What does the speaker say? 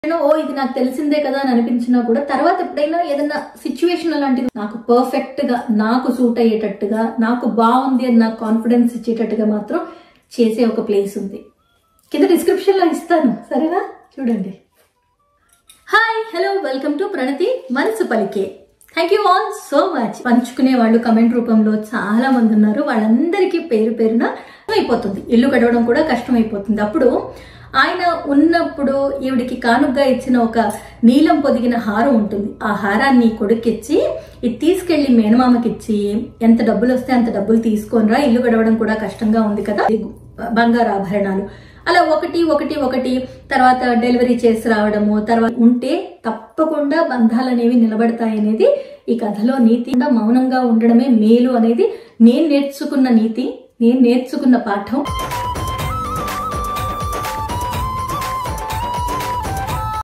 నేను, ఓ ఇది నాకు తెలిసిందే కదా అని అనిపించినా కూడా తర్వాత ఎప్పుడైనా ఏదైనా సిచ్యువేషన్ అలాంటిది నాకు పర్ఫెక్ట్ గా నాకు సూట్ అయ్యేటట్టుగా నాకు బాగుంది అని నాకు కాన్ఫిడెన్స్ ఇచ్చేటట్టుగా మాత్రం చేసే ఒక ప్లేస్ ఉంది కింద డిస్క్రిప్షన్ లో ఇస్తాను సరేనా చూడండి hi hello welcome to Pranathi మనసు పలికే thank you all so much పంచుకునే వాళ్ళు కమెంట్ రూపంలో చాలా మంది ఉన్నారు వాళ్ళందరికీ పేరు పేరున అయిపోతుంది ఇల్లు గడవడం కూడా కష్టం అయిపోతుంది అప్పుడు ఆయన ఉన్నప్పుడు ఈవిడికి కానుగ్గా ఇచ్చిన ఒక నీలం పొదిగిన హారం ఉంటుంది ఆ హారాన్ని కొడుకిచ్చి ఇది తీసుకెళ్లి మేనమామకి ఇచ్చి ఎంత డబ్బులు వస్తే అంత డబ్బులు తీసుకొనిరా ఇల్లు గడవడం కూడా కష్టంగా ఉంది కదా ఇది బంగారు ఆభరణాలు అలా ఒకటి ఒకటి ఒకటి తర్వాత డెలివరీ చేసి రావడము తర్వాత ఉంటే తప్పకుండా బంధాలు అనేవి నిలబడతాయి అనేది ఈ కథలో నీతి మౌనంగా ఉండడమే మేలు అనేది నేను నేర్చుకున్న నీతి నేను నేర్చుకున్న పాఠం